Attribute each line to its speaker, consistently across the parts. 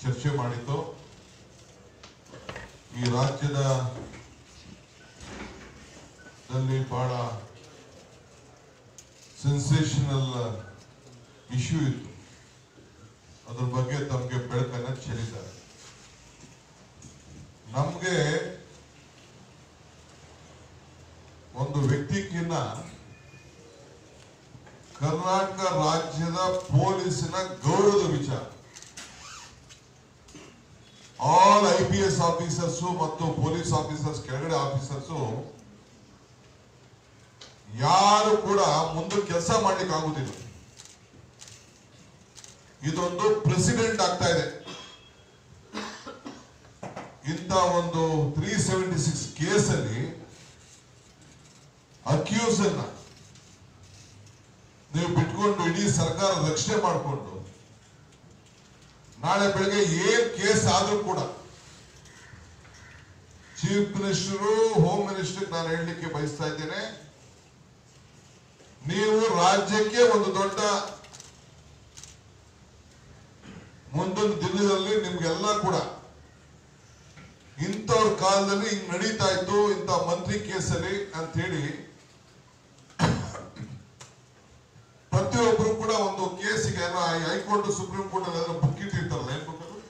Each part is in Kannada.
Speaker 1: ಚರ್ಚೆ ಮಾಡಿದ್ದು ಈ ರಾಜ್ಯದ ದಲ್ಲಿ ಬಹಳ ಸೆನ್ಸೇಷನಲ್ ಇಶ್ಯೂ ಇತ್ತು ಅದ್ರ ಬಗ್ಗೆ ತಮಗೆ ಬೆಳಕನ್ನ ಚೆಲ್ಲಿದ್ದಾರೆ ನಮ್ಗೆ ಒಂದು ವ್ಯಕ್ತಿಗಿನ್ನ ಕರ್ನಾಟಕ ರಾಜ್ಯದ ಪೊಲೀಸಿನ ಗೌರವದ ವಿಚಾರ all I P S officers ಮತ್ತು ಪೊಲೀಸ್ ಆಫೀಸರ್ಸ್ ಕೆಳಗಡೆ ಆಫೀಸರ್ಸ್ ಯಾರು ಕೂಡ ಮುಂದೆ ಕೆಲಸ ಮಾಡ್ಲಿಕ್ಕೆ ಆಗುದಿಲ್ಲ ಇದೊಂದು ಪ್ರೆಸಿಡೆಂಟ್ ಆಗ್ತಾ ಇದೆ ಇಂಥ ಒಂದು ತ್ರೀ ಸೆವೆಂಟಿ ಸಿಕ್ಸ್ ಕೇಸಲ್ಲಿ ಅಕ್ಯೂಸ್ ಅನ್ನ ನೀವು ಬಿಟ್ಕೊಂಡು ಇಡೀ ಸರ್ಕಾರ ರಕ್ಷಣೆ ಮಾಡಿಕೊಂಡು ನಾಳೆ ಬೆಳಗ್ಗೆ ಏನ್ ಕೇಸ್ ಆದ್ರೂ ಕೂಡ ಚೀಫ್ ಮಿನಿಸ್ಟರು ಹೋಮ್ ಮಿನಿಸ್ಟರ್ ನಾನು ಹೇಳಲಿಕ್ಕೆ ಬಯಸ್ತಾ ಇದ್ದೇನೆ ನೀವು ರಾಜ್ಯಕ್ಕೆ ಒಂದು ದೊಡ್ಡ ಮುಂದಿನ ದಿನದಲ್ಲಿ ನಿಮ್ಗೆಲ್ಲ ಕೂಡ ಇಂಥವ್ರ ಕಾಲದಲ್ಲಿ ಹಿಂಗ್ ನಡೀತಾ ಇತ್ತು ಇಂಥ ಮಂತ್ರಿ ಕೇಸಲ್ಲಿ ಅಂತ ಹೇಳಿ ಪ್ರತಿಯೊಬ್ಬರು ಕೂಡ ಒಂದು ಕೇಸಿಗೆ ಏನೋ ಹೈಕೋರ್ಟ್ ಸುಪ್ರೀಂ ಕೋರ್ಟ್ ಅಲ್ಲಿ ಏನೋ ಬುಕ್ ಇಟ್ಟಿರ್ತಾರಲ್ಲ ಏನ್ ಬುಕ್ ಅದು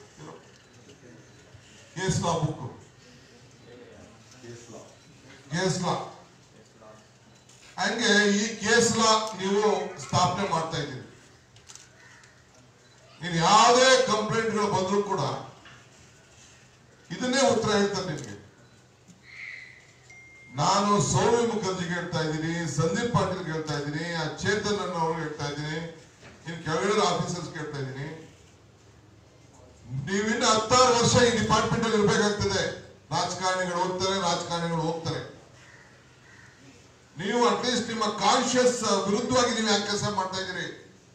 Speaker 1: case law book case law ಹಂಗೆ ಈ ಕೇಸ್ ಲಾ ನೀವು ಸ್ಥಾಪನೆ ಮಾಡ್ತಾ ಇದ್ದೀರಿ ನೀನು ಯಾವುದೇ ಕಂಪ್ಲೇಂಟ್ಗಳು ಬಂದ್ರು ಕೂಡ ಇದನ್ನೇ ಉತ್ತರ ಹೇಳ್ತಾರೆ ನಿಮ್ಗೆ ನಾನು ಸೌಮ್ಯ ಮುಖರ್ಜಿಗೆ ಹೇಳ್ತಾ ಇದ್ದೀನಿ ಸಂದೀಪ್ ಪಾಟೀಲ್ ಹೇಳ್ತಾ ಇದ್ದೀನಿ ಆ ಚೇತನ್ ಅನ್ನ ಅವ್ರಿಗೆ ಹೇಳ್ತಾ ಇದ್ದೀನಿ ಇನ್ ಕೆಳಗಡೆ ಆಫೀಸರ್ಸ್ ಹೇಳ್ತಾ ಇದ್ದೀನಿ ನೀವಿನ್ನ ಹತ್ತಾರು ವರ್ಷ ಈ ಡಿಪಾರ್ಟ್ಮೆಂಟ್ ಅಲ್ಲಿ ಇರ್ಬೇಕಾಗ್ತದೆ ರಾಜಕಾರಣಿಗಳು ಹೋಗ್ತಾರೆ ರಾಜಕಾರಣಿಗಳು ಹೋಗ್ತಾರೆ ನೀವು ಅಟ್ಲೀಸ್ಟ್ ನಿಮ್ಮ ಕಾನ್ಶಿಯಸ್ ವಿರುದ್ಧವಾಗಿ ನೀವು ಯಾಕೆ ಕೆಲಸ ಮಾಡ್ತಾ ಇದ್ದೀರಿ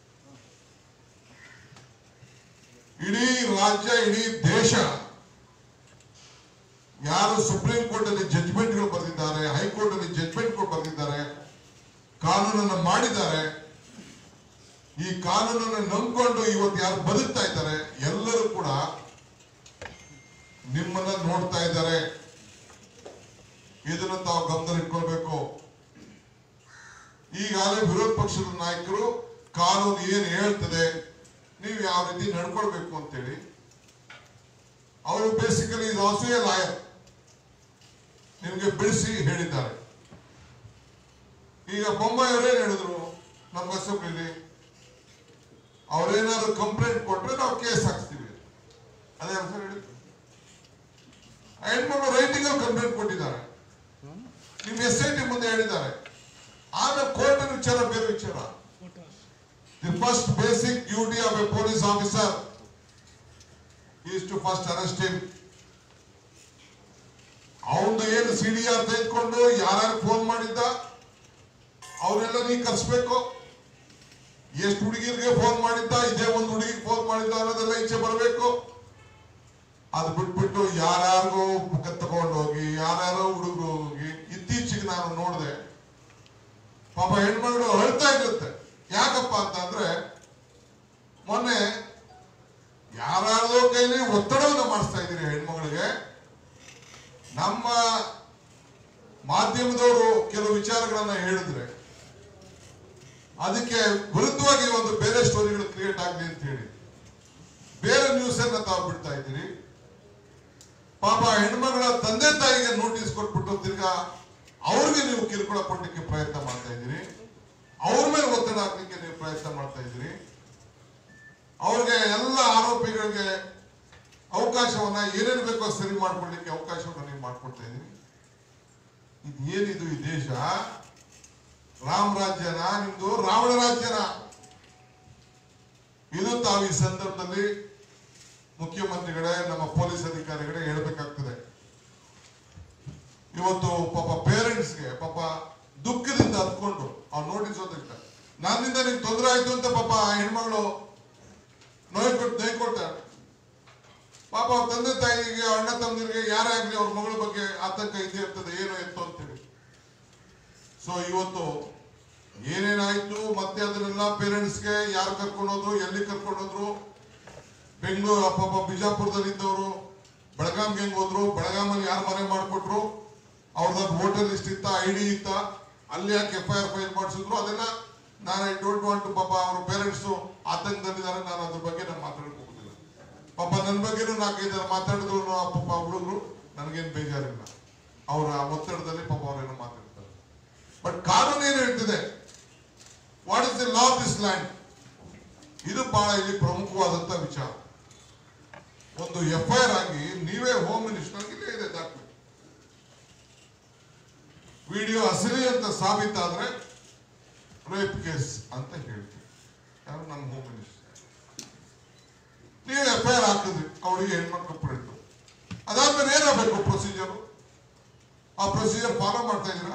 Speaker 1: ಇಡೀ ರಾಜ್ಯ ಇಡೀ ದೇಶ ಯಾರು ಸುಪ್ರೀಂ ಕೋರ್ಟ್ ಅಲ್ಲಿ ಜಡ್ಜ್ಮೆಂಟ್ಗಳು ಬರೆದಿದ್ದಾರೆ ಹೈಕೋರ್ಟ್ ಅಲ್ಲಿ ಜಡ್ಜ್ಮೆಂಟ್ಗಳು ಬರೆದಿದ್ದಾರೆ ಕಾನೂನನ್ನು ಮಾಡಿದ್ದಾರೆ ಈ ಕಾನೂನನ್ನು ನಂಬ್ಕೊಂಡು ಇವತ್ತು ಯಾರು ಬದುಕ್ತಾ ಇದ್ದಾರೆ ಎಲ್ಲರೂ ಕೂಡ ನಿಮ್ಮನ್ನ ನೋಡ್ತಾ ಇದ್ದಾರೆ ಇದನ್ನು ತಾವು ಗಮನ ಇಟ್ಕೊಳ್ಬೇಕು ಈಗಾಗಲೇ ವಿರೋಧ ಪಕ್ಷದ ನಾಯಕರು ಕಾನೂನು ಏನ್ ಹೇಳ್ತದೆ ನೀವು ಯಾವ ರೀತಿ ನಡ್ಕೊಳ್ಬೇಕು ಅಂತೇಳಿ ಅವರು ಬೇಸಿಕಲಿ ಇದು ಆಲ್ಸೋ ಎ ಲಾಯರ್ ನಿಮಗೆ ಬಿಡಿಸಿ ಹೇಳಿದ್ದಾರೆ ಈಗ ಬೊಮ್ಮಾಯಿ ಅವರೇನ್ ಹೇಳಿದ್ರು ನಮ್ಮ ಅಸೆಂಬ್ಲಿಲಿ ಅವ್ರೇನಾದ್ರು ಕಂಪ್ಲೇಂಟ್ ಕೊಟ್ರೆ ನಾವು ಕೇಸ್ ಹಾಕ್ಸ್ತೀವಿ ಅದೇ ಸರ್ ಹೇಳಿದ್ರು ಹೆಣ್ಮಕ್ಳು ರೈಟಿಂಗ್ ಅಲ್ಲಿ ಕಂಪ್ಲೇಂಟ್ ಕೊಟ್ಟಿದ್ದಾರೆ ನಿಮ್ ಎಸ್ ಐ ಟಿ ಮುಂದೆ ಹೇಳಿದ್ದಾರೆ ಆಮೇಲೆ ಕೋರ್ಟ್ ವಿಚಾರ ಬೇರೆ ವಿಚಾರ the first basic duty of a police officer is to first arrest him ಅವನು ಏನು ಸಿ ಡಿ ಆರ್ ತೆಗೆದುಕೊಂಡು ಯಾರ್ಯಾರು ಫೋನ್ ಮಾಡಿದ್ದ ಅವರೆಲ್ಲ ನೀ ಕರ್ಸ್ಬೇಕು ಎಷ್ಟು ಹುಡುಗಿರಿಗೆ ಫೋನ್ ಮಾಡಿದ್ದ ಇದೇ ಒಂದು ಹುಡುಗಿಗೆ ಫೋನ್ ಮಾಡಿದ್ದ ಅನ್ನೋದೆಲ್ಲ ಈಚೆ ಬರಬೇಕು ಅದು ಬಿಟ್ಬಿಟ್ಟು ಯಾರ್ಯಾರಿಗೂ ಮುಖ ತಗೊಂಡು ಹೋಗಿ ಯಾರ್ಯಾರೋ ಹುಡುಗರು ಹೋಗಿ ಇತ್ತೀಚೆಗೆ ನಾನು ನೋಡಿದೆ ಪಾಪ ಹೆಣ್ಮಗಳು ಅಳ್ತಾ ಇರುತ್ತೆ ಯಾಕಪ್ಪ ಅಂತಂದ್ರೆ ಮೊನ್ನೆ ಯಾರ್ಯಾರ್ದೋ ಕೈಲಿ ಒತ್ತಡವನ್ನು ಮಾಡಿಸ್ತಾ ಇದ್ದೀರಿ ಹೆಣ್ಮಗಳಿಗೆ ನಮ್ಮ ಮಾಧ್ಯಮದವರು ಕೆಲವು ವಿಚಾರಗಳನ್ನ ಹೇಳಿದ್ರೆ ಅದಕ್ಕೆ ವಿರುದ್ಧವಾಗಿ ಒಂದು ಬೇರೆ ಸ್ಟೋರಿಗಳು ಕ್ರಿಯೇಟ್ ಆಗಲಿ ಅಂತ ಹೇಳಿ ಬೇರೆ ನ್ಯೂಸ್ ಅನ್ನ ತಾವು ಬಿಡ್ತಾ ಇದ್ದೀರಿ ಪಾಪ ಹೆಣ್ಮಗಳ ತಂದೆ ತಾಯಿಗೆ ನೋಟಿಸ್ ಕೊಟ್ಬಿಟ್ಟು ತಿರ್ಗಾ ಅವ್ರಿಗೆ ನೀವು ಕಿರುಕುಳ ಕೊಡ್ಲಿಕ್ಕೆ ಪ್ರಯತ್ನ ಮಾಡ್ತಾ ಇದ್ದೀರಿ ಅವ್ರ ಮೇಲೆ ಒತ್ತಡ ಹಾಕ್ಲಿಕ್ಕೆ ನೀವು ಪ್ರಯತ್ನ ಮಾಡ್ತಾ ಇದ್ದೀರಿ ಅವ್ರಿಗೆ ಎಲ್ಲ ಆರೋಪಿಗಳಿಗೆ ಅವಕಾಶವನ್ನ ಏನೇನು ಬೇಕೋ ಸರಿ ಮಾಡ್ಕೊಳ್ಳಿಕ್ಕೆ ಅವಕಾಶವನ್ನ ನೀವು ಮಾಡ್ಕೊಡ್ತಾ ಇದ್ದೀರಿ ಇದು ಏನಿದು ಈ ದೇಶ ರಾಮ ರಾಜ್ಯನ ನಿಮ್ದು ರಾವಣ ರಾಜ್ಯನ ಇದು ತಾವು ಈ ಸಂದರ್ಭದಲ್ಲಿ ಮುಖ್ಯಮಂತ್ರಿಗಳೇ ನಮ್ಮ ಪೊಲೀಸ್ ಅಧಿಕಾರಿಗಳೇ ಹೇಳ್ಬೇಕಾಗ್ತದೆ ಇವತ್ತು ಪಾಪ ಪೇರೆಂಟ್ಸ್ಗೆ ಪಾಪ ದುಃಖದಿಂದ ಹತ್ಕೊಂಡು ಅವ್ರು ನೋಟಿಸ್ ಓದಿರ್ತಾರೆ ನನ್ನಿಂದ ನಿಮ್ಗೆ ತೊಂದರೆ ಆಯ್ತು ಅಂತ ಪಾಪ ಆ ಹೆಣ್ಮಗಳು ನೋಯ್ ಕೊಟ್ಟು ನೋಯ್ ಕೊಡ್ತಾರೆ ಪಾಪ ಅವ್ರ ತಂದೆ ತಾಯಿಗೆ ಅಣ್ಣ ತಮ್ಮದಿರಿಗೆ ಯಾರೇ ಆಗ್ಲಿ ಅವ್ರ ಮಗಳ ಬಗ್ಗೆ ಆತಂಕ ಇದ್ದೇ ಇರ್ತದೆ ಏನು ಎತ್ತು ಅಂತೇಳಿ ಸೊ ಇವತ್ತು ಏನೇನಾಯ್ತು ಮತ್ತೆ ಅದನ್ನೆಲ್ಲ ಪೇರೆಂಟ್ಸ್ಗೆ ಯಾರು ಕರ್ಕೊಂಡು ಹೋದ್ರು ಎಲ್ಲಿ ಕರ್ಕೊಂಡು ಹೋದ್ರು ಬೆಂಗಳೂರು ಪಾಪ ಬಿಜಾಪುರದಲ್ಲಿ ಇದ್ದವರು ಬೆಳಗಾಂಗೆ ಹೆಂಗ್ ಹೋದ್ರು ಬೆಳಗಾಮಲ್ಲಿ ಯಾರು ಮನೆ ಮಾಡಿಕೊಟ್ರು ಅವ್ರದ್ದು ವೋಟರ್ ಲಿಸ್ಟ್ ಇತ್ತ ಐ ಡಿ ಇತ್ತ ಅಲ್ಲಿ ಯಾಕೆ ಎಫ್ ಐ ಆರ್ ಫೈಲ್ ಮಾಡಿಸಿದ್ರು ಅದೆಲ್ಲ ನಾನು ಐ ಡೋಂಟ್ ವಾಂಟ್ ಪಾಪ ಅವ್ರ ಪೇರೆಂಟ್ಸ್ ಆತಂಕದಲ್ಲಿದ್ದಾರೆ ನಾನು ಅದ್ರ ಬಗ್ಗೆ ನಾನು ಮಾತಾಡಕ್ ಹೋಗುದಿಲ್ಲ ಪಾಪ ನನ್ನ ಬಗ್ಗೆನೂ ನಾಲ್ಕೈದು ಜನ ಮಾತಾಡಿದ್ರು ಆ ಪಾಪ ಹುಡುಗರು ನನಗೇನು ಬೇಜಾರಿಲ್ಲ ಅವರ ಒತ್ತಡದಲ್ಲಿ ಪಾಪ ಅವರೇನೋ ಮಾತಾಡ್ತಾರೆ ಬಟ್ ಕಾನೂನು ಏನು ಹೇಳ್ತಿದೆ what is the law of this land ಇದು ಬಹಳ ಇಲ್ಲಿ ಪ್ರಮುಖವಾದಂತ ವಿಚಾರ ಒಂದು ಎಫ್ ಐ ಆರ್ ಆಗಿ ನೀವೇ ಹೋಮ್ ಮಿನಿಸ್ಟರ್ ಇಲ್ಲೇ ಇದೆ ದಾಖಲೆ ವಿಡಿಯೋ ಅಸಲಿ ಅಂತ ಸಾಬೀತಾದ್ರೆ ರೇಪ್ ಕೇಸ್ ಅಂತ ಹೇಳ್ತೀವಿ ಯಾರು ನಮ್ಮ ಹೋಮ್ ಮಿನಿಸ್ಟರ್ ನೀವು ಎಫ್ ಐ ಆರ್ ಹಾಕಿದ್ರಿ ಅವರಿಗೆ ಹೆಣ್ಮಕ್ಳು ಪ್ರಿಂಟು ಅದಾದ್ಮೇಲೆ ಏನಾಗಬೇಕು ಪ್ರೊಸೀಜರ್ ಆ ಪ್ರೊಸೀಜರ್ ಫಾಲೋ ಮಾಡ್ತಾ ಇದೀರಾ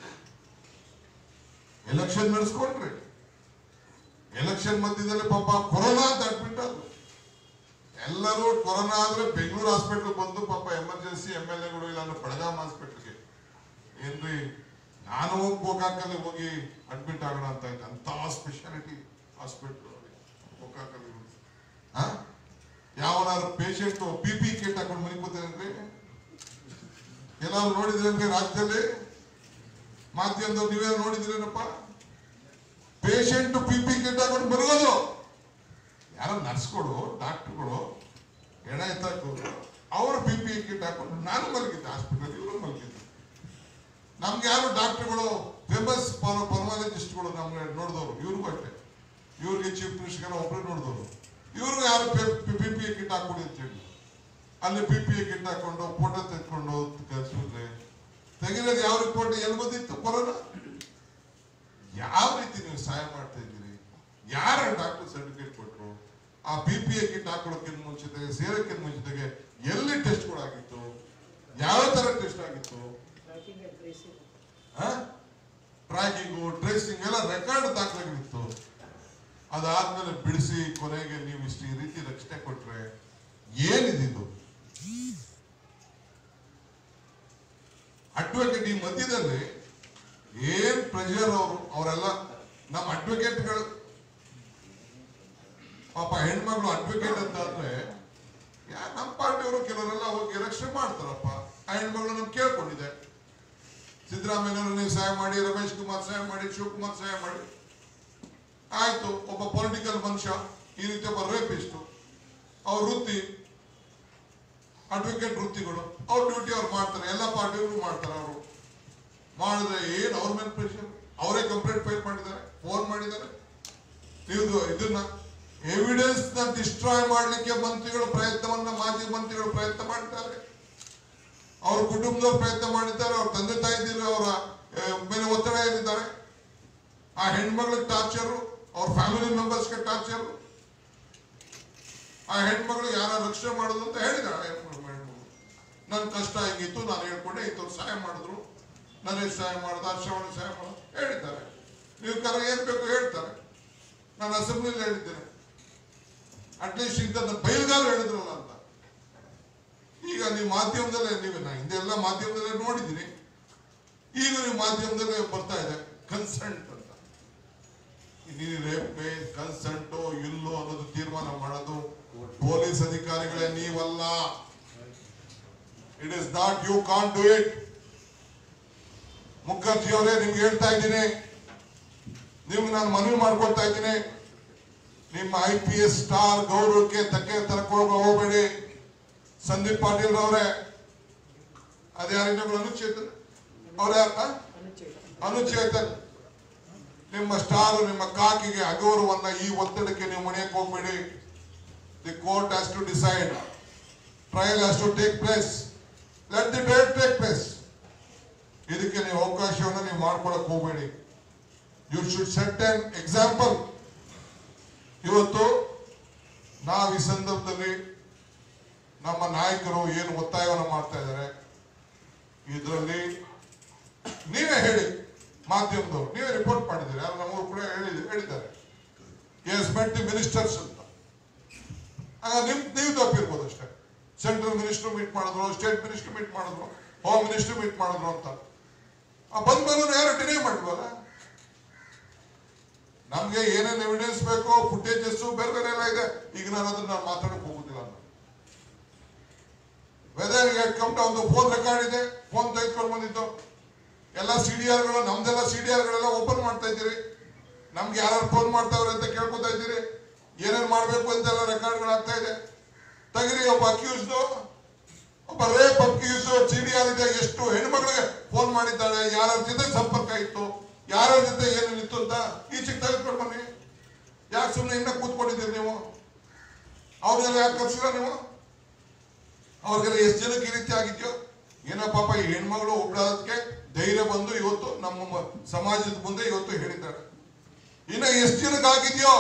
Speaker 1: ಎಲೆಕ್ಷನ್ ನಡೆಸ್ಕೊಂಡ್ರಿ ಎಲೆಕ್ಷನ್ ಮಧ್ಯದಲ್ಲಿ ಪಾಪ ಕೊರೋನಾ ಅಂತ ಅಡ್ಮಿಟ್ ಆದ್ರು ಎಲ್ಲರೂ ಕೊರೋನಾ ಆದ್ರೆ ಬೆಂಗಳೂರು ಹಾಸ್ಪಿಟಲ್ ಬಂದು ಪಾಪ ಎಮರ್ಜೆನ್ಸಿ ಎಮ್ ಎಲ್ ಎಗಳು ಇಲ್ಲ ಅಂದ್ರೆ ಬೆಳಗಾಂ ಹಾಸ್ಪಿಟಲ್ಗೆ ಏನ್ರಿ ನಾನು ಹೋಗಿ ಗೋಕಾಕಲ್ಲಿ ಹೋಗಿ ಅಡ್ಮಿಟ್ ಆಗೋಣ ಅಂತ ಇದ್ದೆ ಅಂತ ಸ್ಪೆಷಾಲಿಟಿ ಹಾಸ್ಪಿಟಲ್ ಗೋಕಾಕಲ್ಲಿ ಹಾ ಯಾವನಾದ್ರು ಪೇಷಂಟ್ ಪಿ ಪಿ ಕಿಟ್ ಹಾಕೊಂಡು ಮನೆ ಕೂತೇನ್ರಿ ಎಲ್ಲಾರು ನೋಡಿದ್ರೇನ್ರಿ ರಾಜ್ಯದಲ್ಲಿ ಮಾಧ್ಯಮದವ್ರು ನೀವೇ ನೋಡಿದ್ರೇನಪ್ಪ ಪೇಷಂಟ್ ಪಿ ಪಿ ಕಿಟ್ ಹಾಕೊಂಡು ಬರೋದು ಯಾರೋ ನರ್ಸ್ಗಳು ಡಾಕ್ಟರ್ಗಳು ಎಣ ಎತ್ತಾಕು ಅವರು ಪಿ ಪಿ ಕಿಟ್ ಹಾಕೊಂಡು ನಾನು ಮಲಗಿದ್ದೆ ಹಾಸ್ಪಿಟಲ್ ಇವರು ಮಲಗಿದ್ದೆ ನಮ್ಗೆ ಯಾರು ಡಾಕ್ಟರ್ಗಳು ಫೇಮಸ್ ಪರ್ಮಾಲಜಿಸ್ಟ್ಗಳು ನಮ್ಗೆ ನೋಡಿದವರು ಇವ್ರಿಗೂ ಅಷ್ಟೇ ಇವ್ರಿಗೆ ಚೀಫ್ ಮಿನಿಸ್ಟರ್ ಒಬ್ಬರು ನೋಡಿದವರು ಇವ್ರು ಯಾರು ಪಿ ಪಿ ಕಿಟ್ ಹಾಕೊಡಿ ಅಂತ ಹೇಳಿ ಅಲ್ಲಿ ಪಿ ಪಿ ಕಿಟ್ ಹಾಕೊಂಡು ಫೋಟೋ ತೆಗೆದುಕೊಂಡು ಕಳಿಸಿದ್ರೆ ತೆಗಿರೋದು ಯಾವ ರಿಪೋರ್ಟ್ ಎಲ್ಲಿ ಬಂದಿತ್ತು ಕೊರೋನಾ ಯಾವ ರೀತಿ ನೀವು ಸಹಾಯ ಮಾಡ್ತಾ ಇದ್ದೀರಿ ಯಾರ ಡಾಕ್ಟರ್ ಸರ್ಟಿಫಿಕೇಟ್ ಕೊಟ್ಟರು ಆ ಬಿ ಪಿ ಎ ಕಿಟ್ ಹಾಕೊಳ್ಳೋಕ್ಕಿಂತ ಮುಂಚಿತೆಗೆ ಸೇರೋಕ್ಕಿಂತ ಮುಂಚಿತೆಗೆ ಎಲ್ಲಿ ಟೆಸ್ಟ್ಗಳಾಗಿತ್ತು ಯಾವ ತರ ಟೆಸ್ಟ್ ಆಗಿತ್ತು
Speaker 2: tracking and tracing
Speaker 1: tracking tracing ಎಲ್ಲ ರೆಕಾರ್ಡ್ ದಾಖಲಾಗಿತ್ತು ಅದಾದ್ಮೇಲೆ ಬಿಡಿಸಿ ಕೊನೆಗೆ ನೀವು ಇಷ್ಟು ಈ ರೀತಿ ರಕ್ಷಣೆ ಕೊಟ್ರೆ ಏನಿದಿದು ಅಡ್ವೊಕೇಟ್ ಈ ಮಧ್ಯದಲ್ಲಿ ಏನ್ ಪ್ರೆಷರ್ ಅವರು ಅವರೆಲ್ಲ ನಮ್ಮ ಅಡ್ವೊಕೇಟ್ಗಳು ಪಾಪ ಹೆಣ್ಮಕ್ಳು ಅಡ್ವೊಕೇಟ್ ಅಂತ ಅಂದ್ರೆ ಯಾ ನಮ್ಮ ಪಾರ್ಟಿಯವರು ಕೆಲವರೆಲ್ಲ ಹೋಗಿ ರಕ್ಷಣೆ ಮಾಡ್ತಾರಪ್ಪ ಆ ಹೆಣ್ಮಗಳು ನಮ್ಗೆ ಕೇಳ್ಕೊಂಡಿದೆ ಸಿದ್ದರಾಮಯ್ಯನವರು ನೀವು ಸಹಾಯ ಮಾಡಿ ರಮೇಶ್ ಕುಮಾರ್ ಸಹಾಯ ಮಾಡಿ ಶಿವಕುಮಾರ್ ಸಹಾಯ ಮಾಡಿ ಆಯ್ತು ಒಬ್ಬ ಪೊಲಿಟಿಕಲ್ ಮನುಷ್ಯ ಈ ರೀತಿ ಒಬ್ಬ ರೇಪಿಸ್ಟು ಅವ್ರ ವೃತ್ತಿ ಅಡ್ವೊಕೇಟ್ ವೃತ್ತಿಗಳು ಅವ್ರ ಡ್ಯೂಟಿ ಅವ್ರು ಮಾಡ್ತಾರೆ ಎಲ್ಲ ಪಾರ್ಟಿಯವರು ಮಾಡ್ತಾರೆ ಅವರು ಮಾಡಿದ್ರೆ ಏನ್ ಅವ್ರ ಮೇಲೆ ಪ್ರೆಷರ್ ಅವರೇ ಕಂಪ್ಲೇಂಟ್ ಫೈಲ್ ಮಾಡಿದ್ದಾರೆ ಫೋನ್ ಮಾಡಿದ್ದಾರೆ ನೀವು ಇದನ್ನ ಎವಿಡೆನ್ಸ್ ನ ಡಿಸ್ಟ್ರಾಯ್ ಮಾಡ್ಲಿಕ್ಕೆ ಮಂತ್ರಿಗಳು ಪ್ರಯತ್ನವನ್ನ ಮಾಜಿ ಮಂತ್ರಿಗಳು ಪ್ರಯತ್ನ ಮಾಡ್ತಾರೆ ಅವ್ರ ಕುಟುಂಬದವ್ರು ಪ್ರಯತ್ನ ಮಾಡಿದ್ದಾರೆ ಅವ್ರ ತಂದೆ ತಾಯಿದಿರು ಅವರ ಆ, ಮೇಲೆ ಒತ್ತಡ ಏರಿದ್ದಾರೆ ಆ ಹೆಣ್ಮಗಳಿಗೆ ಟಾರ್ಚರು ಅವ್ರ ಫ್ಯಾಮಿಲಿ ಮೆಂಬರ್ಸ್ಗೆ ಟಾರ್ಚರು ಆ ಹೆಣ್ಮಗಳು ಯಾರ ರಕ್ಷಣೆ ಮಾಡೋದು ಅಂತ ಹೇಳಿದಾಳೆ ಹೆಣ್ಮಗಳು ಹೆಣ್ಮಗಳು ನನ್ನ ಕಷ್ಟ ಹಿಂಗಿತ್ತು ನಾನು ಹೇಳ್ಕೊಂಡೆ ಇಂಥವ್ರು ಸಹಾಯ ಮಾಡಿದ್ರು ನನಗೆ ಸಹಾಯ ಮಾಡಿದ ಶ್ರವಣ ಸಹಾಯ ಮಾಡಿದ ಹೇಳಿದ್ದಾರೆ ನೀವು ಕರ ಏನ್ ಬೇಕು ಹೇಳ್ತಾರೆ ನಾನು ಅಸೆಂಬ್ಲಿಲಿ ಹೇಳಿದ್ದೇನೆ ಅಟ್ಲೀಸ್ಟ್ ಇಂಥ ಬಯಲ್ಗಾಲ ಹೇಳಿದ್ರಲ್ಲ ಅಂತ ಈಗ ನೀವು ಮಾಧ್ಯಮದಲ್ಲೇ ನೀವು ನಾ ಹಿಂದೆ ಎಲ್ಲ ಮಾಧ್ಯಮದಲ್ಲೇ ನೋಡಿದ್ದೀನಿ ಈಗ ನೀವು ಮಾಧ್ಯಮದಲ್ಲೇ ಬರ್ತಾ ಇದೆ ಕನ್ಸೆಂಟ್ ಅಂತ ನೀವು ರೇಪ್ ಕನ್ಸೆಂಟೋ ಇಲ್ಲೋ ಅನ್ನೋದು ತೀರ್ಮಾನ ಮಾಡೋದು ಪೊಲೀಸ್ ಅಧಿಕಾರಿಗಳೇ ನೀವಲ್ಲ it is not you can do it Mukherjee ಅವರೇ ನಿಮ್ಗೆ ಹೇಳ್ತಾ ಇದ್ದೀನಿ ನಿಮ್ಗೆ ನಾನು ಮನವಿ ಮಾಡ್ಕೊಳ್ತಾ ಇದ್ದೀನಿ ನಿಮ್ಮ ಐ ಪಿ ಎಸ್ ಸ್ಟಾರ್ ಗೌರವಕ್ಕೆ ತಕ್ಕೆ ತರಕೊಳ್ಳೋ ಹೋಗಬೇಡಿ ಸಂದೀಪ್ ಪಾಟೀಲ್ ಅವರೇ ಅದ್ಯಾರ ಇನ್ನೊಬ್ರು ಅನುಚೇತನ್ ಅವ್ರ ಯಾರ
Speaker 2: ಅನುಚ್ಛೇದ
Speaker 1: ಅನುಚೇತನ್ ನಿಮ್ಮ ಸ್ಟಾರ್ ನಿಮ್ಮ ಕಾಕಿಗೆ ಅಗೌರವನ್ನ ಈ ಒತ್ತಡಕ್ಕೆ ನೀವು ಮಣಿಯಕ್ಕೆ ಹೋಗ್ಬೇಡಿ the court has to decide trial has to take place let the date take place ಇದಕ್ಕೆ ನೀವು ಅವಕಾಶವನ್ನು ನೀವು ಮಾಡ್ಕೊಳಕ್ ಹೋಗ್ಬೇಡಿ you should set an example ಇವತ್ತು ನಾವು ಈ ಸಂದರ್ಭದಲ್ಲಿ ನಮ್ಮ ನಾಯಕರು ಏನು ಒತ್ತಾಯವನ್ನು ಮಾಡ್ತಾ ಇದ್ದಾರೆ ಇದರಲ್ಲಿ ನೀವೇ ಹೇಳಿ ಮಾಧ್ಯಮದವರು ನೀವೇ ರಿಪೋರ್ಟ್ ಮಾಡಿದ್ದೀರಿ ಯಾರು ನಮ್ಮವರು ಕೂಡ ಹೇಳಿದ್ರು ಹೇಳಿದ್ದಾರೆ ಎಸ್ ಮೆಟ್ ದಿ ಮಿನಿಸ್ಟರ್ಸ್ ಅಂತ ಆಗ ನಿಮ್ ನೀವು ತಪ್ಪಿರ್ಬೋದು ಅಷ್ಟೇ ಸೆಂಟ್ರಲ್ ಮಿನಿಸ್ಟರ್ ಮೀಟ್ ಮಾಡಿದ್ರು ಸ್ಟೇಟ್ ಮಿನಿಸ್ಟರ್ ಮೀಟ್ ಮಾಡಿದ್ರು ಹೋಮ್ ಮಿನಿಸ್ಟರ್ ಮೀಟ್ ಮಾಡಿದ್ರು ಅಂತ ಆ ಬಂದ್ ಮೇಲೆ ಯಾರು ಡಿನೇ ಮಾಡಿದ್ವಲ್ಲ ನಮ್ಗೆ ಏನೇನು ಎವಿಡೆನ್ಸ್ ಬೇಕೋ ಫುಟೇಜಸ್ ಬೇರೆ ಬೇರೆ ಎಲ್ಲ ಇದೆ ಈಗ ನಾನು ಅದನ್ನ ಮಾತಾಡಕ್ ಹೋಗುದಿಲ್ಲ ವೆದರ್ ಗೆಟ್ ಕಮ್ ಒಂದು ಫೋನ್ ರೆಕಾರ್ಡ್ ಇದೆ ಫೋನ್ ತೆಗೆದುಕೊಂಡು ಬಂದಿದ್ದು ಎಲ್ಲ ಸಿ ಡಿ ಆರ್ಗಳು ನಮ್ದೆಲ್ಲ ಸಿ ಡಿ ಆರ್ಗಳೆಲ್ಲ ಓಪನ್ ಮಾಡ್ತಾ ಇದ್ದೀರಿ ನಮ್ಗೆ ಯಾರು ಫೋನ್ ಮಾಡ್ತಾವ್ರೆ ಅಂತ ಕೇಳ್ಕೊತಾ ಇದ್ದೀರಿ ಏನೇನ್ ಮಾಡ್ಬೇಕು ಅಂತೆಲ್ಲ ರೆಕಾರ್ಡ್ಗಳು ಆಗ್ತಾ ಇದೆ ತೆಗಿರಿ ಒಬ್ಬ ಅಕ್ಯೂಸ್ಡು ಒಬ್ಬ rape accuse C D R ಇದೆ ಎಷ್ಟು ಹೆಣ್ಮಕ್ಳಿಗೆ ಫೋನ್ ಮಾಡಿದ್ದಾಳೆ ಯಾರ ಜೊತೆ ಸಂಪರ್ಕ ಇತ್ತು ಯಾರ ಜೊತೆ ಏನೇನು ಇತ್ತು ಅಂತ ಈಚೆಗೆ ತೆಗೆದುಕೊಂಡು ಬನ್ನಿ ಯಾಕೆ ಸುಮ್ಮನೆ ಇನ್ನ ಕೂತ್ಕೊಂಡಿದ್ದೀರಿ ನೀವು ಅವ್ರನ್ನೆಲ್ಲ ಯಾಕೆ ಕರ್ಸಿಲ್ಲ ನೀವು ಅವ್ರಿಗೆಲ್ಲ ಎಷ್ಟು ಜನಕ್ಕೆ ಈ ರೀತಿ ಆಗಿದ್ಯೋ ಏನೋ ಪಾಪ ಈ ಹೆಣ್ಮಗಳು ಒಬ್ಬಳದಕ್ಕೆ ಧೈರ್ಯ ಬಂದು ಇವತ್ತು ನಮ್ಮ ಮ- ಸಮಾಜದ ಮುಂದೆ ಇವತ್ತು ಹೇಳಿದ್ದಾರೆ ಇನ್ನ ಎಷ್ಟು ಜನಕ್ಕೆ ಆಗಿದ್ಯೋ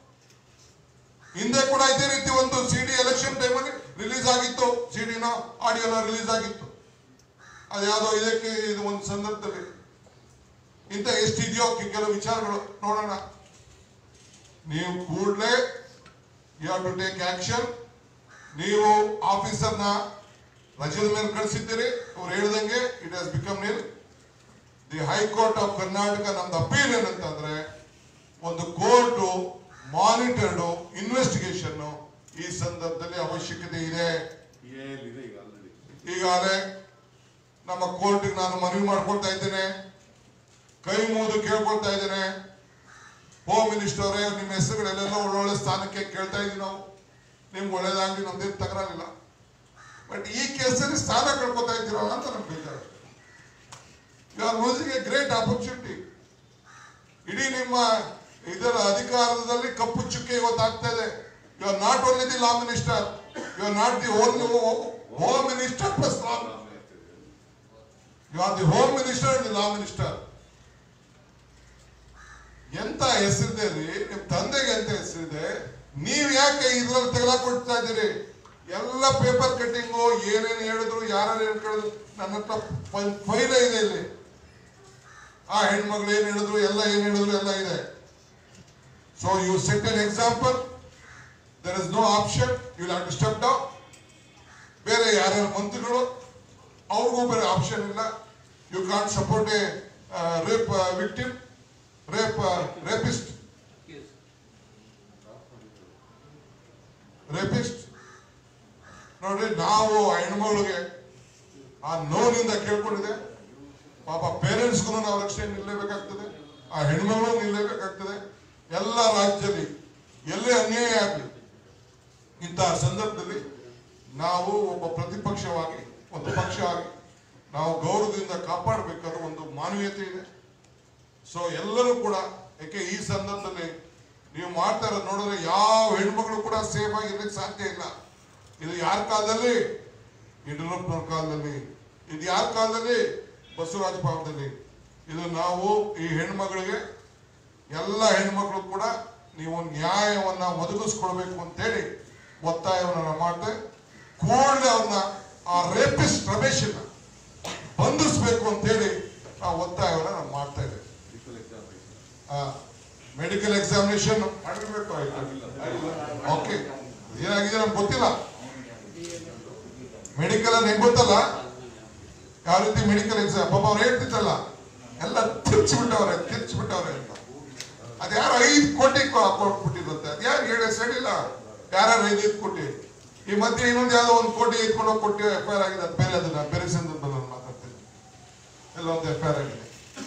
Speaker 1: ಹಿಂದೆ ಕೂಡ ಇದೇ ರೀತಿ ಒಂದು ಸಿಡಿ ಎಲೆಕ್ಷನ್ ಟೈಮಲ್ಲಿ ರಿಲೀಸ್ ಆಗಿತ್ತು ಸಿಡಿನ ಆಡಿಯೋನ ರಿಲೀಸ್ ಆಗಿತ್ತು ಅದ್ಯಾವುದೋ ಇದಕ್ಕೆ ಇದು ಒಂದು ಸಂದರ್ಭದಲ್ಲಿ ಇಂಥ ಎಷ್ಟಿದೆಯೋ ಕೆಲವು ವಿಚಾರಗಳು ನೋಡೋಣ ನೀವು ಕೂಡಲೇ you have to take action ನೀವು ಆಫೀಸರ್ನ ರಜದ ಮೇಲೆ ಕಳಿಸಿದ್ದೀರಿ ಅವ್ರು ಹೇಳ್ದಂಗೆ it has become nil the high court of Karnataka ನಮ್ದು ಅಪೀಲ್ ಏನಂತಂದ್ರೆ ಒಂದು ಕೋರ್ಟ್ ಮಾನಿಟರ್ಡ್ ಇನ್ವೆಸ್ಟಿಗೇಷನ್ ಈ ಸಂದರ್ಭದಲ್ಲಿ ಅವಶ್ಯಕತೆ ಇದೆ
Speaker 3: ಇದೆ ಈಗ ಆಲ್ರೆಡಿ
Speaker 1: ಈಗಾಗಲೇ ನಮ್ಮ ಕೋರ್ಟ್ಗೆ ನಾನು ಮನವಿ ಮಾಡ್ಕೊಳ್ತಾ ಇದ್ದೇನೆ ಕೈ ಮುಗಿದು ಕೇಳ್ಕೊಳ್ತಾ ಇದ್ದೇನೆ ಹೋಮ್ ಮಿನಿಸ್ಟರ್ ಅವರೇ ನಿಮ್ಮ ಹೆಸರುಗಳೆಲ್ಲ ಒಳ್ಳೊಳ್ಳೆ ಸ್ಥಾನಕ್ಕೆ ಕೇಳ್ತಾ ಇದೀವಿ ನಾವು ನಿಮ್ಗೆ ಒಳ್ಳೇದಾಗ್ಲಿ ನಮ್ದೇನು ತಕರಾರಿಲ್ಲ ಬಟ್ ಈ ಕೇಸಲ್ಲಿ ಸ್ಥಾನ ಕಳ್ಕೊತಾ ಇದ್ದೀರಲ್ಲ ಅಂತ ನಮ್ಗೆ ಬೇಜಾರು you are losing a great opportunity ಇಡೀ ನಿಮ್ಮ ಇದರ ಅಧಿಕಾರದಲ್ಲಿ ಕಪ್ಪು ಚುಕ್ಕೆ ಇವತ್ತು ಆಗ್ತಾ ಇದೆ you are not only the law minister you are not the only home minister plus law you are the home minister the law minister ಎಂತ ಹೆಸರಿದೆ ರೀ ನಿಮ್ ತಂದೆಗೆ ಎಂತ ಹೆಸರಿದೆ ನೀವ್ ಯಾಕೆ ಇದ್ರಲ್ಲಿ ತೆಗೆದಾಕೊಡ್ತಾ ಇದ್ದೀರಿ ಎಲ್ಲ ಪೇಪರ್ ಕಟ್ಟಿಂಗು ಏನೇನು ಹೇಳಿದ್ರು ಯಾರು ಏನ್ ಕೇಳಿದ್ರು ನನ್ನ ಹತ್ರ ಫೈಲೇ ಇದೆ ಇಲ್ಲಿ ಆ ಹೆಣ್ಮಗಳು ಏನ್ ಹೇಳಿದ್ರು ಎಲ್ಲ ಏನ್ ಹೇಳಿದ್ರು ಎಲ್ಲ ಇದೆ so you set an example there is no option you have to step down ಬೇರೆ ಯಾರ್ಯಾರು ಮಂತ್ರಿಗಳು ಅವ್ರಿಗೂ ಬೇರೆ ಆಪ್ಷನ್ ಇಲ್ಲ you can't support a rape victim rape rapist rapist ನೋಡ್ರಿ ನಾವು ಆ ಹೆಣ್ಮಗಳಿಗೆ ಆ ನೋವಿನಿಂದ ಕೇಳ್ಕೊಂಡಿದೆ ಪಾಪ ಪೇರೆಂಟ್ಸ್ಗೂ ನಾವು ರಕ್ಷಣೆ ನಿಲ್ಲಬೇಕಾಗ್ತದೆ ಆ ಹೆಣ್ಮಗಳು ನಿಲ್ಲಬೇಕಾಗ್ತದೆ ಎಲ್ಲ ರಾಜ್ಯದಲ್ಲಿ ಎಲ್ಲೇ ಅನ್ಯಾಯ ಆಗಲಿ ಇಂತಹ ಸಂದರ್ಭದಲ್ಲಿ ನಾವು ಒಬ್ಬ ಪ್ರತಿಪಕ್ಷವಾಗಿ ಒಂದು ಪಕ್ಷವಾಗಿ ನಾವು ಗೌರವದಿಂದ ಕಾಪಾಡಬೇಕಾದ ಒಂದು ಮಾನವೀಯತೆ ಇದೆ ಸೊ ಎಲ್ಲರೂ ಕೂಡ ಯಾಕೆ ಈ ಸಂದರ್ಭದಲ್ಲಿ ನೀವು ಮಾಡ್ತಾ ಇರೋದು ನೋಡಿದ್ರೆ ಯಾವ ಹೆಣ್ಮಗಳು ಕೂಡ ಸೇಫ್ ಆಗಿರ್ಲಿಕ್ಕೆ ಸಾಧ್ಯ ಇಲ್ಲ ಇದು ಯಾರ ಕಾಲದಲ್ಲಿ ಯಡಿಯೂರಪ್ಪನವ್ರ ಕಾಲದಲ್ಲಿ ಇದು ಯಾರ ಕಾಲದಲ್ಲಿ ಬಸವರಾಜ ಪಾವದಲ್ಲಿ ಇದು ನಾವು ಈ ಹೆಣ್ಮಗಳಿಗೆ ಎಲ್ಲ ಹೆಣ್ಮಕ್ಳು ಕೂಡ ನೀವು ನ್ಯಾಯವನ್ನ ಒದಗಿಸ್ಕೊಡ್ಬೇಕು ಅಂತೇಳಿ ಒತ್ತಾಯವನ್ನ ನಾವು ಮಾಡಿದೆ ಕೂಡಲೇ ಅವ್ರನ್ನ ಆ ರೇಪಿಸ್ಟ್ ರಮೇಶನ್ನ ಬಂಧಿಸ್ಬೇಕು ಅಂತೇಳಿ ಆ ಒತ್ತಾಯವನ್ನ ನಾವು ಮಾಡ್ತಾ ಇದ್ದೇವೆ
Speaker 3: ಮೆಡಿಕಲ್ ಎಕ್ಸಾಮಿನೇಷನ್
Speaker 1: ಮೆಡಿಕಲ್ ಎಕ್ಸಾಮಿನೇಷನ್ ಮಾಡಿರ್ಬೇಕು ಓಕೆ ಏನಾಗಿದೆ ನಮ್ಗೆ ಗೊತ್ತಿಲ್ಲ ಮೆಡಿಕಲ್ ಅಂತ ಹೆಂಗ್ ಗೊತ್ತಲ್ಲ ಯಾವ ರೀತಿ ಮೆಡಿಕಲ್ ಎಕ್ಸಾಮ್ ಪಾಪ ಅವ್ರು ಹೇಳ್ತಿದ್ದಲ್ಲ ಎಲ್ಲ ತಿರ್ಚಿಬಿಟ್ಟವ್ರೆ ತಿರ್ಚಿಬಿಟ್ಟವ್ರೆ ಅಂತ ಅದ್ಯಾರು ಐದು ಕೋಟಿ ಕೊ- ಕೊಟ್ಬಿಟ್ಟಿರುತ್ತೆ ಅದ್ಯಾರು ಹೇಳಿ ಹೇಳಿಲ್ಲ ಯಾರ್ಯಾರು ಐದು ಐದು ಕೋಟಿ ಈ ಮಧ್ಯೆ ಇನ್ನೊಂದು ಯಾವ್ದೋ ಒಂದು ಕೋಟಿ ಎತ್ಕೊಂಡು ಹೋಗಿ ಕೊಟ್ಟು ಎಫ್ ಐ ಆರ್ ಆಗಿದೆ ಅದು ಬೇರೆ ಅದನ್ನ ಬೇರೆ ಸಂದರ್ಭದಲ್ಲಿ ನಾನು ಮಾತಾಡ್ತೀನಿ ಎಲ್ಲ ಒಂದು ಎಫ್ ಐ ಆರ್ ಆಗಿದೆ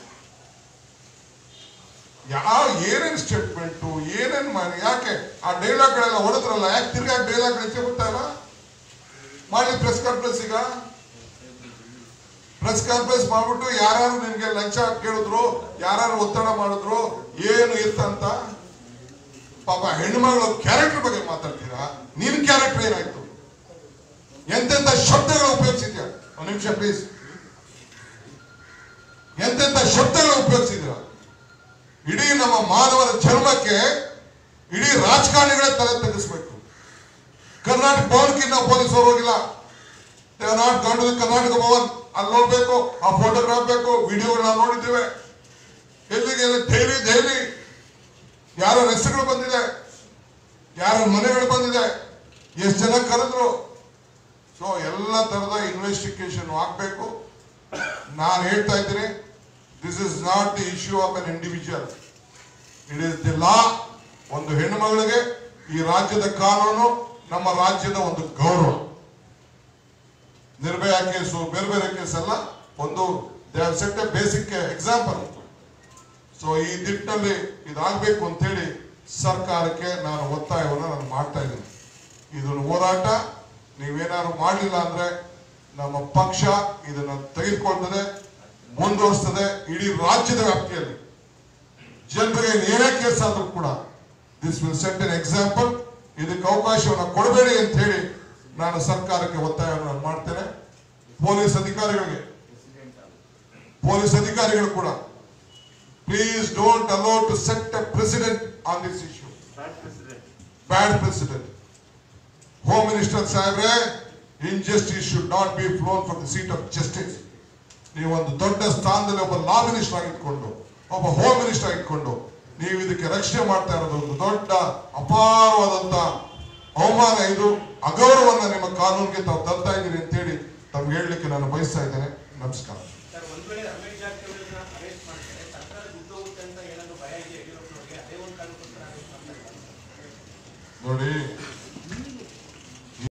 Speaker 1: ಯಾವ ಏನೇನ್ ಸ್ಟೇಟ್ಮೆಂಟು ಏನೇನ್ ಮಾಡಿ ಯಾಕೆ ಆ ಡೈಲಾಗ್ಗಳೆಲ್ಲ ಹೊಡೆದ್ರಲ್ಲ ಯಾಕೆ ತಿರ್ಗಾ ಡೈಲಾಗ್ ಹೆಚ್ಚೆ ಗೊತ್ತಲ್ಲ ಮಾಡಿ ಪ್ರೆಸ್ ಕಾನ್ಫರೆನ್ಸ್ ಈಗ ಪ್ರೆಸ್ ಕಾನ್ಫರೆನ್ಸ್ ಮಾಡ್ಬಿಟ್ಟು ಯಾರು ನಿನ್ಗೆ ಲಂಚ ಕೇಳಿದ್ರು ಯಾರು ಒತ್ತಡ ಮಾಡಿದ್ರು ಏನು ಇತ್ತಂತ ಪಾಪ ಹೆಣ್ಮಗಳು ಕ್ಯಾರೆಕ್ಟರ್ ಬಗ್ಗೆ ಮಾತಾಡ್ತೀರಾ ನಿನ್ ಕ್ಯಾರೆಕ್ಟರ್ ಏನಾಯ್ತು ಎಂತೆಂತ ಶಬ್ದಗಳು ಉಪಯೋಗಿಸಿದ್ಯಾ ಒಂದು ನಿಮಿಷ ಪ್ಲೀಸ್ ಎಂತೆಂತ ಶಬ್ದಗಳು ಉಪಯೋಗಿಸಿದ್ಯಾ ಇಡೀ ನಮ್ಮ ಮಾನವರ ಜನ್ಮಕ್ಕೆ ಇಡೀ ರಾಜಕಾರಣಿಗಳೇ ತಲೆ ತಗ್ಗಿಸ್ಬೇಕು ಕರ್ನಾಟಕ ಭವನಕ್ಕೆ ನಾವು ಪೊಲೀಸರು ಹೋಗಿಲ್ಲ ದೇ ಆರ್ ನಾಟ್ ಗಂಡು ಕರ್ನಾಟಕ ಭವನ್ ಅಲ್ಲಿ ನೋಡ್ಬೇಕು ಆ ಫೋಟೋಗ್ರಾಫ್ ಬೇಕು ವಿಡಿಯೋಗಳನ್ನ ನೋಡಿದ್ದೇವೆ ಎಲ್ಲಿಗೆ ಡೈಲಿ ಡೈಲಿ ಯಾರ ಹೆಸರುಗಳು ಬಂದಿದೆ ಯಾರ ಮನೆಗಳು ಬಂದಿದೆ ಎಷ್ಟು ಜನ ಕರೆದ್ರು ಸೊ ಎಲ್ಲ ತರದ ಇನ್ವೆಸ್ಟಿಗೇಷನ್ ಆಗ್ಬೇಕು ನಾನು ಹೇಳ್ತಾ ಇದ್ದೀನಿ this is not the issue of an individual it is the law ಒಂದು ಹೆಣ್ಣು ಮಗಳಿಗೆ ಈ ರಾಜ್ಯದ ಕಾನೂನು ನಮ್ಮ ರಾಜ್ಯದ ಒಂದು ಗೌರವ ಕೇಸು ಬೇರೆ ಬೇರೆ ಕೇಸ್ ಎಲ್ಲ ಒಂದು set a basic example so ಈ ನಿಟ್ಟಿನಲ್ಲಿ ಇದಾಗಬೇಕು ಅಂತೇಳಿ ಸರ್ಕಾರಕ್ಕೆ ನಾನು ಒತ್ತಾಯವನ್ನು ನಾನು ಮಾಡ್ತಾ ಇದ್ದೀನಿ ಇದನ್ನು ಹೋರಾಟ ನೀವೇನಾದ್ರು ಮಾಡಲಿಲ್ಲ ಅಂದ್ರೆ ನಮ್ಮ ಪಕ್ಷ ಇದನ್ನ ತೆಗೆದುಕೊಳ್ತದೆ ಮುಂದುವರಿಸ್ತದೆ ಇಡೀ ರಾಜ್ಯದ ವ್ಯಾಪ್ತಿಯಲ್ಲಿ ಜನರಿಗೆ ಏನೇ ಕೇಸ್ ಆದ್ರೂ ಕೂಡ this will set an example ಇದಕ್ಕೆ ಅವಕಾಶವನ್ನು ಕೊಡಬೇಡಿ ಅಂತ ಹೇಳಿ ನಾನು ಸರ್ಕಾರಕ್ಕೆ ಒತ್ತಾಯವನ್ನು ನಾನು ಮಾಡ್ತೇನೆ ಪೊಲೀಸ್ ಅಧಿಕಾರಿಗಳಿಗೆ ಪೊಲೀಸ್ ಅಧಿಕಾರಿಗಳು ಕೂಡ please don't allow to set a precedent on this issue bad precedent home minister ಸಾಹೇಬ್ರೆ injustice should not be flown from the seat of justice ನೀವು ಒಂದು ದೊಡ್ಡ ಸ್ಥಾನದಲ್ಲಿ ಒಬ್ಬ ಲಾ ಮಿನಿಸ್ಟರ್ ಆಗಿಟ್ಕೊಂಡು ಒಬ್ಬ ಹೋಮ್ ಮಿನಿಸ್ಟರ್ ಆಗಿಟ್ಕೊಂಡು ನೀವು ಇದಕ್ಕೆ ರಕ್ಷಣೆ ಮಾಡ್ತಾ ಇರೋದು ಒಂದು ದೊಡ್ಡ ಅಪಾರವಾದಂತ ಅವಮಾನ ಇದು ಅಗೌರವನ್ನ ನಿಮ್ಮ ಕಾನೂನಿಗೆ ತಾವು ತರ್ತಾ ಇದ್ದೀರಿ ಅಂತೇಳಿ ತಮ್ಗೆ ಹೇಳಲಿಕ್ಕೆ ನಾನು ಬಯಸ್ತಾ ಇದ್ದೇನೆ ನಮಸ್ಕಾರ
Speaker 4: ಸರ್ ಒಂದ್ ವೇಳೆ ರಮೇಶ್ ಜಾರಕಿಹೊಳಿನ ಅರೆಸ್ಟ್ ಮಾಡ್ತಾರೆ ಸರ್ಕಾರ ದುಡ್ಡು ಹೋಗುತ್ತೆ ಅಂತ ಏನಾದ್ರು ಭಯ ಇದೆ ಯಡಿಯೂರಪ್ಪನವ್ರಿಗೆ ಅದೇ ಒಂದು ಕಾರಣಕ್ಕೋಸ್ಕರ ಅರೆಸ್ಟ್ ಮಾಡ್ತಾರೆ
Speaker 1: ನೋಡಿ